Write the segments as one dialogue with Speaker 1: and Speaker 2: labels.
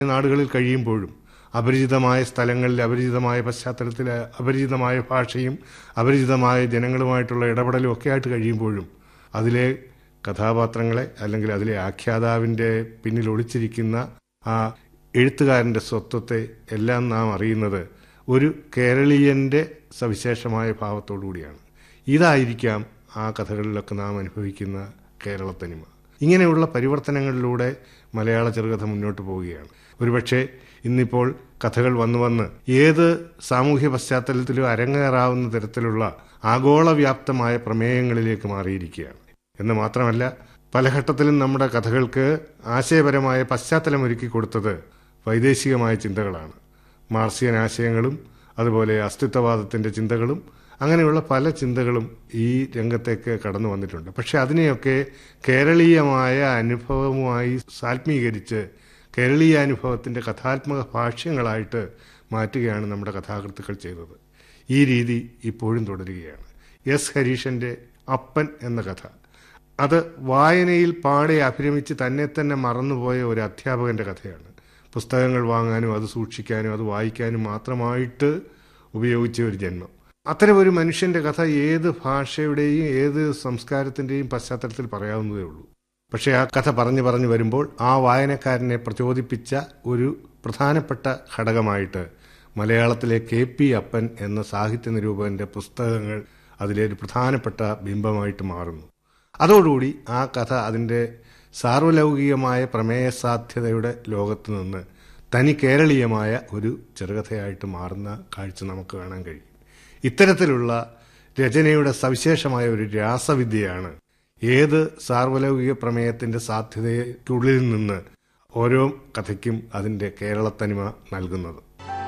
Speaker 1: നാടുകളിൽ കഴിയുമ്പോഴും അപരിചിതമായ സ്ഥലങ്ങളിൽ അപരിചിതമായ പശ്ചാത്തലത്തിൽ അപരിചിതമായ ഭാഷയും അപരിചിതമായ ജനങ്ങളുമായിട്ടുള്ള ഇടപെടലും ഒക്കെ ആയിട്ട് കഴിയുമ്പോഴും അതിലെ കഥാപാത്രങ്ങളെ അല്ലെങ്കിൽ അതിലെ ആഖ്യാതാവിൻ്റെ പിന്നിൽ ഒളിച്ചിരിക്കുന്ന ആ എഴുത്തുകാരൻ്റെ സ്വത്വത്തെ എല്ലാം നാം അറിയുന്നത് ഒരു കേരളീയൻ്റെ സവിശേഷമായ ഭാവത്തോടു കൂടിയാണ് ഇതായിരിക്കാം ആ കഥകളിലൊക്കെ നാം അനുഭവിക്കുന്ന കേരളത്തനിമ ഇങ്ങനെയുള്ള പരിവർത്തനങ്ങളിലൂടെ മലയാള ചെറുകഥ മുന്നോട്ട് പോവുകയാണ് ഒരുപക്ഷെ ഇന്നിപ്പോൾ കഥകൾ വന്നു വന്ന് ഏത് സാമൂഹ്യ പശ്ചാത്തലത്തിലും അരങ്ങേറാവുന്ന തരത്തിലുള്ള ആഗോളവ്യാപ്തമായ പ്രമേയങ്ങളിലേക്ക് മാറിയിരിക്കുകയാണ് എന്ന് മാത്രമല്ല പല ഘട്ടത്തിലും നമ്മുടെ കഥകൾക്ക് ആശയപരമായ പശ്ചാത്തലം ഒരുക്കി കൊടുത്തത് വൈദേശികമായ ചിന്തകളാണ് മാർസിയൻ ആശയങ്ങളും അതുപോലെ അസ്തിത്വവാദത്തിൻ്റെ ചിന്തകളും അങ്ങനെയുള്ള പല ചിന്തകളും ഈ രംഗത്തേക്ക് കടന്നു വന്നിട്ടുണ്ട് പക്ഷെ അതിനെയൊക്കെ കേരളീയമായ അനുഭവവുമായി സാത്മീകരിച്ച് കേരളീയ അനുഭവത്തിൻ്റെ കഥാത്മക ഭാഷ്യങ്ങളായിട്ട് മാറ്റുകയാണ് നമ്മുടെ കഥാകൃത്തുക്കൾ ചെയ്തത് ഈ രീതി ഇപ്പോഴും തുടരുകയാണ് എസ് ഹരീഷൻ്റെ അപ്പൻ എന്ന കഥ അത് വായനയിൽ പാടെ അഭിരമിച്ച് തന്നെ തന്നെ മറന്നുപോയ ഒരു അധ്യാപകന്റെ കഥയാണ് പുസ്തകങ്ങൾ വാങ്ങാനും അത് സൂക്ഷിക്കാനും അത് വായിക്കാനും മാത്രമായിട്ട് ഉപയോഗിച്ച ഒരു ജന്മം അത്തരം ഒരു മനുഷ്യന്റെ കഥ ഏത് ഭാഷയുടെയും ഏത് സംസ്കാരത്തിന്റെയും പശ്ചാത്തലത്തിൽ പറയാവുന്നതേ ഉള്ളൂ പക്ഷേ ആ കഥ പറഞ്ഞു പറഞ്ഞു വരുമ്പോൾ ആ വായനക്കാരനെ പ്രചോദിപ്പിച്ച ഒരു പ്രധാനപ്പെട്ട ഘടകമായിട്ട് മലയാളത്തിലെ കെ പി അപ്പൻ എന്ന സാഹിത്യ നിരൂപകന്റെ പുസ്തകങ്ങൾ അതിലെ ഒരു പ്രധാനപ്പെട്ട ബിംബമായിട്ട് മാറുന്നു അതോടുകൂടി ആ കഥ അതിൻ്റെ സാർവലൗകികമായ പ്രമേയ സാധ്യതയുടെ ലോകത്ത് നിന്ന് തനി കേരളീയമായ ഒരു ചെറുകഥയായിട്ട് മാറുന്ന കാഴ്ച നമുക്ക് കാണാൻ കഴിയും ഇത്തരത്തിലുള്ള രചനയുടെ സവിശേഷമായ ഒരു രാസവിദ്യയാണ് ഏത് സാർവലൗകിക പ്രമേയത്തിന്റെ സാധ്യതയ്ക്കുള്ളിൽ നിന്ന് ഓരോ കഥയ്ക്കും അതിന്റെ കേരളത്തനിമ നൽകുന്നത്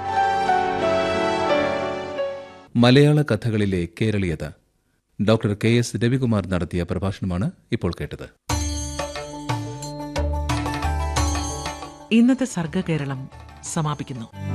Speaker 2: മലയാള കഥകളിലെ കേരളീയത ഡോക്ടർ കെ എസ് രവികുമാർ നടത്തിയ പ്രഭാഷണമാണ് ഇപ്പോൾ കേട്ടത്
Speaker 3: ഇന്നത്തെ സർഗകേരളം സമാപിക്കുന്നു